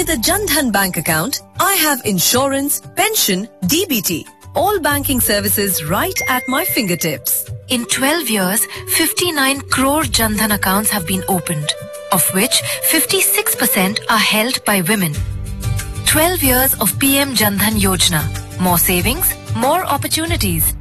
With a Jandhan bank account, I have insurance, pension, DBT, all banking services right at my fingertips. In 12 years, 59 crore Jandhan accounts have been opened, of which 56% are held by women. 12 years of PM Jandhan Yojana. More savings, more opportunities.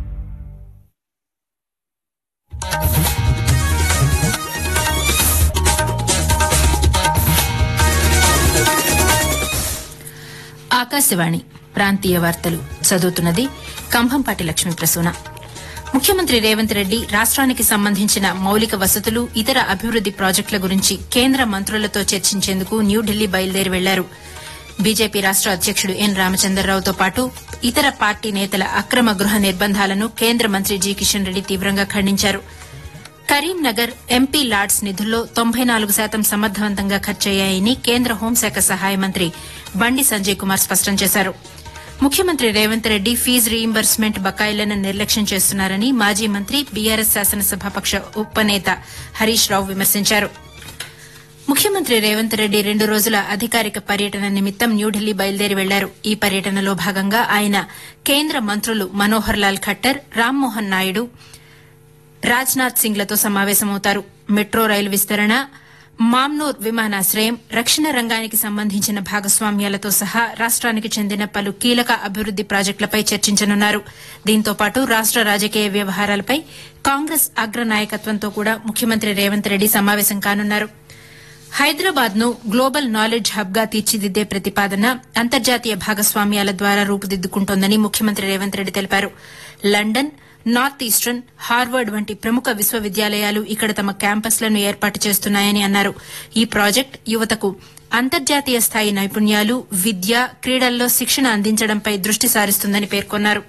Akashvani ప్రాంతీయ వార్తలు చదువుతున్నది కంభంపాటి లక్ష్మీ ప్రసూన ముఖ్యమంత్రి రేవంత్ రెడ్డి రాష్ట్రానికి సంబంధించిన మౌలిక వసతులు ఇతర అభివృద్ది ప్రాజెక్టుల గురించి కేంద్ర మంత్రులతో చర్చించేందుకు న్యూఢిల్లీ బయలుదేరి వెళ్లారు బీజేపీ రాష్ట అధ్యకుడు ఎన్ రామచంద్రరావుతో పాటు ఇతర పార్టీ నేతల అక్రమ గృహ నిర్బంధాలను కేంద్ర మంత్రి జి కిషన్ రెడ్డి తీవ్రంగా ఖండించారు కరీంనగర్ ఎంపీ లాడ్స్ నిధుల్లో తొంభై నాలుగు శాతం సమర్థవంతంగా ఖర్చయ్యాయని కేంద్ర హోంశాఖ సహాయ మంత్రి బండి సంజయ్ కుమార్ స్పష్టం చేశారు ముఖ్యమంత్రి రేవంత్ రెడ్డి ఫీజు రీయింబర్స్మెంట్ బకాయిలను నిర్లక్ష్యం చేస్తున్నారని మాజీ మంత్రి బీఆర్ఎస్ శాసనసభాపక్ష ఉపనేత హరీష్ రావు విమర్శించారు ముఖ్యమంత్రి రేవంత్ రెడ్డి రెండు రోజుల అధికారిక పర్యటన నిమిత్తం న్యూఢిల్లీ బయలుదేరి వెళ్లారు ఈ పర్యటనలో భాగంగా ఆయన కేంద్ర మంత్రులు మనోహర్ లాల్ ఖట్టర్ రామ్మోహన్ నాయుడు రాజ్నాథ్ సింగ్లతో సమావేశమవుతారు మెట్రో రైలు విస్తరణ మామ్నూర్ విమానాశ్రయం రక్షణ రంగానికి సంబంధించిన భాగస్వామ్యాలతో సహా రాష్ట్రానికి చెందిన పలు కీలక అభివృద్ది ప్రాజెక్టులపై చర్చించనున్నారు దీంతో పాటు రాష్ట రాజకీయ వ్యవహారాలపై కాంగ్రెస్ అగ్ర నాయకత్వంతో కూడా ముఖ్యమంత్రి రేవంత్ రెడ్డి సమావేశం కానున్నారు హైదరాబాద్ ను గ్లోబల్ నాలెడ్జ్ హబ్ గా తీర్చిదిద్దే ప్రతిపాదన అంతర్జాతీయ భాగస్వామ్యాల ద్వారా రూపుదిద్దుకుంటోందని ముఖ్యమంత్రి రేవంత్ రెడ్డి తెలిపారు లండన్ నార్త్ ఈస్టర్న్ హార్వర్డ్ వంటి ప్రముఖ విశ్వవిద్యాలయాలు ఇక్కడ తమ క్యాంపస్లను ఏర్పాటు చేస్తున్నాయని అన్నారు ఈ ప్రాజెక్ట్ యువతకు అంతర్జాతీయ స్థాయి నైపుణ్యాలు విద్య క్రీడల్లో శిక్షణ అందించడంపై దృష్టి సారిస్తుందని పేర్కొన్నారు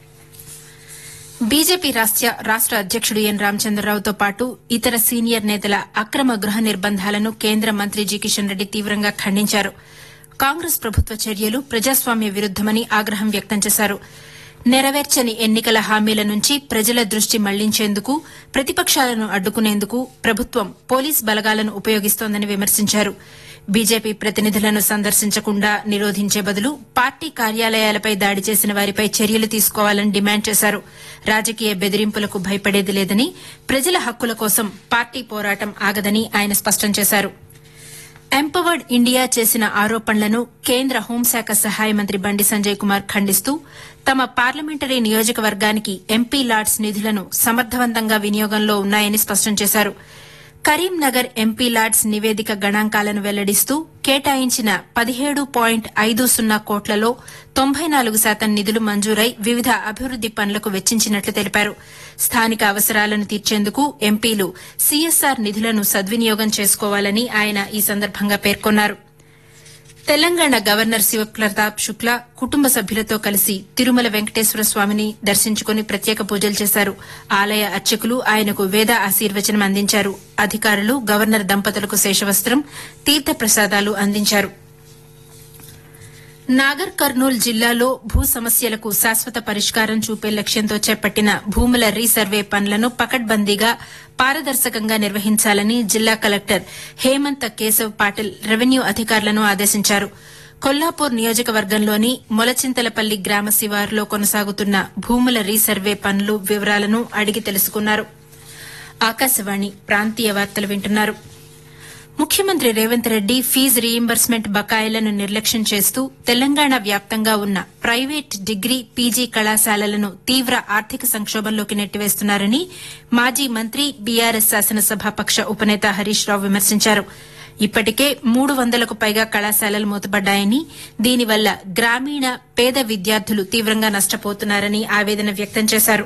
బీజేపీ రాష్ట అధ్యకుడు ఎన్ రామచంద్రరావుతో పాటు ఇతర సీనియర్ నేతల అక్రమ గృహ నిర్బంధాలను కేంద్ర మంత్రి జి కిషన్ రెడ్డి తీవ్రంగా ఖండించారు కాంగ్రెస్ ప్రభుత్వ చర్యలు ప్రజాస్వామ్య విరుద్దమని ఆగ్రహం వ్యక్తం చేశారు నెరవేర్చని ఎన్నికల హామీల నుంచి ప్రజల దృష్టి మళ్లించేందుకు ప్రతిపక్షాలను అడ్డుకునేందుకు ప్రభుత్వం పోలీస్ బలగాలను ఉపయోగిస్తోందని విమర్శించారు బీజేపీ ప్రతినిధులను సందర్శించకుండా నిరోధించే బదులు పార్టీ కార్యాలయాలపై దాడి చేసిన వారిపై చర్యలు తీసుకోవాలని డిమాండ్ చేశారు రాజకీయ బెదిరింపులకు భయపడేది లేదని ప్రజల హక్కుల కోసం పార్టీ పోరాటం ఆగదని ఆయన స్పష్టం చేశారు ఎంపవర్డ్ ఇండియా చేసిన ఆరోపణలను కేంద్ర హోంశాఖ సహాయ మంత్రి బండి సంజయ్ కుమార్ ఖండిస్తూ తమ పార్లమెంటరీ నియోజకవర్గానికి ఎంపీ లాడ్స్ నిధులను సమర్థవంతంగా వినియోగంలో ఉన్నాయని స్పష్టం చేశారు కరీంనగర్ ఎంపీ లాడ్స్ నివేదిక గణాంకాలను వెల్లడిస్తూ కేటాయించిన పదిహేడు పాయింట్ ఐదు సున్నా కోట్లలో తొంభై నాలుగు శాతం నిధులు మంజూరై వివిధ అభివృద్ది పనులకు వెచ్చించినట్లు తెలిపారు స్థానిక అవసరాలను తీర్చేందుకు ఎంపీలు సీఎస్ఆర్ నిధులను సద్వినియోగం చేసుకోవాలని ఆయన ఈ సందర్భంగా పేర్కొన్నారు తెలంగాణ గవర్నర్ శివప్రతాప్ శుక్లా కుటుంబ సభ్యులతో కలిసి తిరుమల వెంకటేశ్వర స్వామిని దర్శించుకుని ప్రత్యేక పూజలు చేశారు ఆలయ అర్చకులు ఆయనకు వేద ఆశీర్వచనం అందించారు అధికారులు గవర్నర్ దంపతులకు శేషవస్త్రం తీర్థ ప్రసాదాలు అందించారు నాగర్ కర్నూల్ జిల్లాలో భూ సమస్యలకు శాశ్వత పరిష్కారం చూపే లక్ష్యంతో చేపట్టిన భూముల రీసర్వే పనులను పకడ్బందీగా పారదర్శకంగా నిర్వహించాలని జిల్లా కలెక్టర్ హేమంత్ కేశవ్ పాటిల్ రెవెన్యూ అధికారులను ఆదేశించారు కొల్లాపూర్ నియోజకవర్గంలోని మొలచింతలపల్లి గ్రామ శివారులో కొనసాగుతున్న భూముల రీసర్వే పనులు వివరాలను అడిగి తెలుసుకున్నారు ఆకాశవాణి ప్రాంతీయ వార్తలు వింటున్నారు ముఖ్యమంత్రి రేవంత్ రెడ్డి ఫీజు రీయింబర్స్మెంట్ బకాయిలను నిర్లక్ష్యం చేస్తూ తెలంగాణ వ్యాప్తంగా ఉన్న ప్రైవేట్ డిగ్రీ పీజీ కళాశాలలను తీవ్ర ఆర్థిక సంక్షోభంలోకి నెట్టివేస్తున్నారని మాజీ మంత్రి బీఆర్ఎస్ శాసనసభాపక్ష ఉపనేత హరీష్ రావు విమర్శించారు ఇప్పటికే మూడు వందలకు పైగా కళాశాలలు మూతపడ్డాయని దీనివల్ల గ్రామీణ పేద విద్యార్థులు తీవ్రంగా నష్టపోతున్నారని ఆవేదన వ్యక్తం చేశారు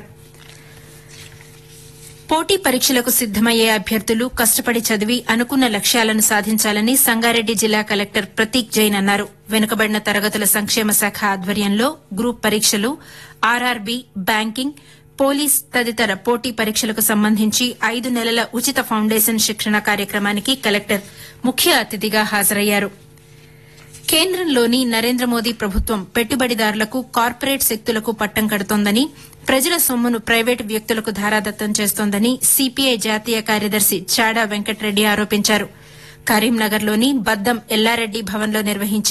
పోటీ పరీక్షలకు సిద్దమయ్యే అభ్యర్థులు కష్టపడి చదివి అనుకున్న లక్ష్యాలను సాధించాలని సంగారెడ్డి జిల్లా కలెక్టర్ ప్రతీక్ జైన్ అన్నారు వెనుకబడిన తరగతుల సంక్షేమ శాఖ ఆధ్వర్యంలో గ్రూప్ పరీక్షలు ఆర్ఆర్బీ బ్యాంకింగ్ పోలీస్ తదితర పోటీ పరీక్షలకు సంబంధించి ఐదు నెలల ఉచిత ఫౌండేషన్ శిక్షణ కార్యక్రమానికి కలెక్టర్ ముఖ్య అతిథిగా హాజరయ్యారు కేంద్రంలోని నరేంద్ర మోదీ ప్రభుత్వం పెట్టుబడిదారులకు కార్పొరేట్ శక్తులకు పట్టం కడుతోందని ప్రజల సొమ్మును ప్రైవేటు వ్యక్తులకు ధారాదత్తం చేస్తోందని సీపీఐ జాతీయ కార్యదర్శి చాడా వెంకటరెడ్డి ఆరోపించారు కరీంనగర్లోని బద్దం ఎల్లారెడ్డి భవన్లో నిర్వహించే